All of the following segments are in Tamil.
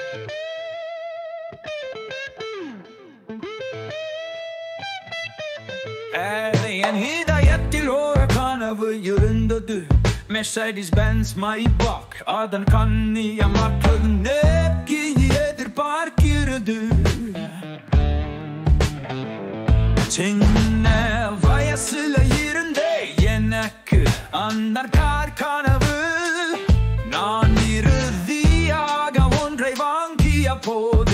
என் இதயத்தில் ஒரு கனவு இருந்தது மெர்சைடிஸ் பென்ஸ் மைபாக் அதன் கண்ணியமற்றது நேர்கி எதிர்பார்க்கிறது சின்ன வயசுல இருந்தே எனக்கு அந்த கார் கனவு நான் இறுதியாக ஒன்றை வாங்கிய போது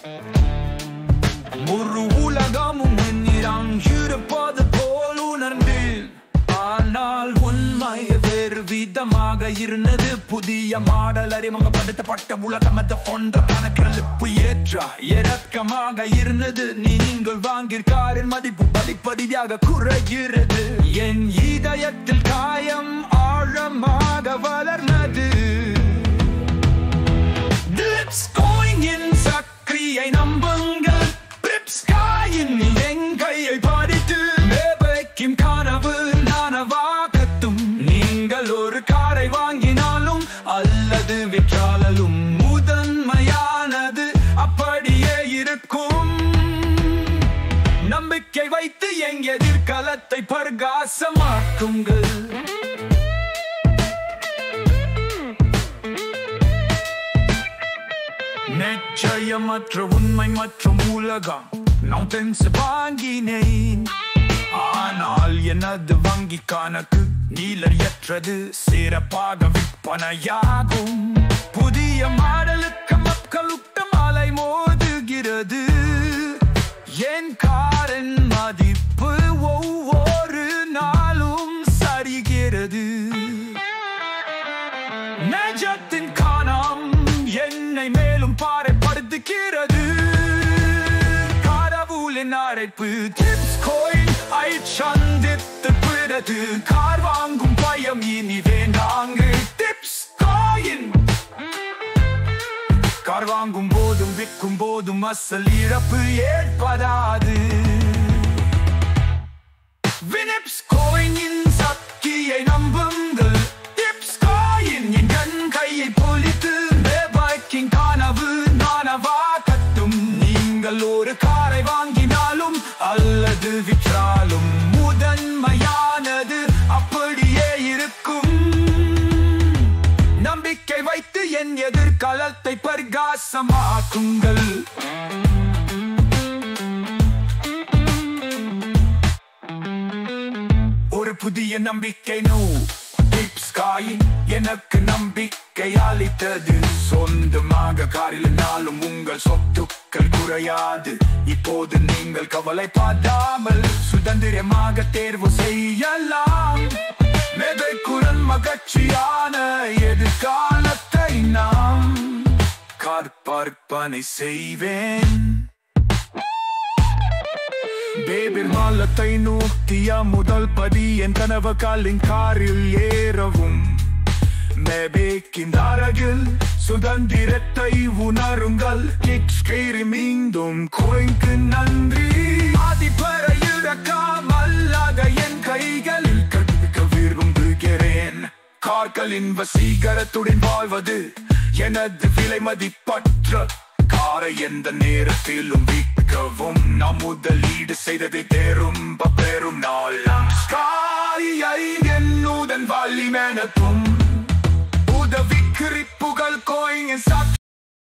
முழு உலகமும் என்னிடம் இருப்பது போல் உணர்ந்தேன் ஆனால் உண்மை வேறு விதமாக இருந்தது புதிய மாடல் அறிமுகப்படுத்தப்பட்ட உலகம் அது போன்ற கணக்கெழுப்பு ஏற்றா இறக்கமாக இருந்தது நீங்கள் வாங்கிய காரின் மதிப்பு படிப்படியாக குறைகிறது என் இதயத்தில் காயம் ஆழமாக வளர்ந்தது Lips going in சக்ரியை நம்புங்கள் பிரிப்ஸ் காயின் என் கையை படித்து மேபைக்கும் கனவு நனவாகட்டும் நீங்கள் ஒரு காரை வாங்கினாலும் அல்லது விற்றாலும் முதன்மையானது அப்படியே இருக்கும் நம்பிக்கை வைத்து என் எதிர்காலத்தை பர்காசமாக்குங்கள் நிச்சயமற்ற உண்மை மற்றும் உலகம் நான் பென்சு வாங்கினேன் ஆனால் எனது வங்கி கணக்கு நீலரியற்றது சிறப்பாக விற்பனையாகும் புதிய மாடலுக்கு மக்களுக்கு மலை மோதுகிறது என் காரின் மதிப்பு ஒவ்வொரு நாளும் சரிகிறது நெஜத்தின் காணம் என்னை மேலும் பாறைப்படுத்துகிறது கடவுளின் அழைப்பு டிப்ஸ் கோயில் ஐ சந்தித்து பிறகு கார் வாங்கும் பயம் இனி வேண்டாங்க டிப்ஸ் கோயின் கார் வாங்கும் போதும் விற்கும் போதும் அசல் இழப்பு ஏற்படாது வினிப்ஸ் கோயினின் சக்தியை நம்புங்கள் டிப்ஸ் கோயின் என் கண் கையை பொலித்து மேபாய்க்கின் கனவு நானவாகட்டும் நீங்கள் ஒரு காரை வாங்கினாலும் அல்லது விற்றாலும் முதன்மையானது அப்படியே இருக்கும் நம்பிக்கை வைத்து என் எதிர்காலத்தை பரிகாசமாக்குங்கள் ஒரு புதிய நம்பிக்கை நூ டிப்ஸ்காயின் எனக்கு நம்பிக்கை அளித்தது சொந்தமாக காரில் நாளும் உங்கள் சொத்துக்கள் குறையாது இப்போது நீங்கள் கவலைப்படாமல் சுதந்திரமாக தேர்வு செய்யலாம் மெதைக்குரல் மகிழ்ச்சியான எதிர்காலத்தை நாம் கற்பனை செய்வேன் பேபிர் மாலத்தை நோக்கிய முதல் படி என் கனவு காலின் காரில் ஏறவும் மேபேக்கின் அருகில் சுதந்திரத்தை உணருங்கள் கிக் ஸ்கேரி மீண்டும் கோய்க்கு நன்றி ஆதிப்பற இறக்காமல்லாக என் கைகளில் கற்பிக்க விரும்புகிறேன் கார்களின் வசீகரத்துடன் வாழ்வது எனது விலை மதிப்பற்ற காரை எந்த நேரத்திலும் விற்கவும் நாம் முதலீடு செய்ததை திரும்ப பெறும் நாள் ஸ்காரியை என்னுடன் வழி மெனத்தும் உதவி குறிப்புகள் கோயின்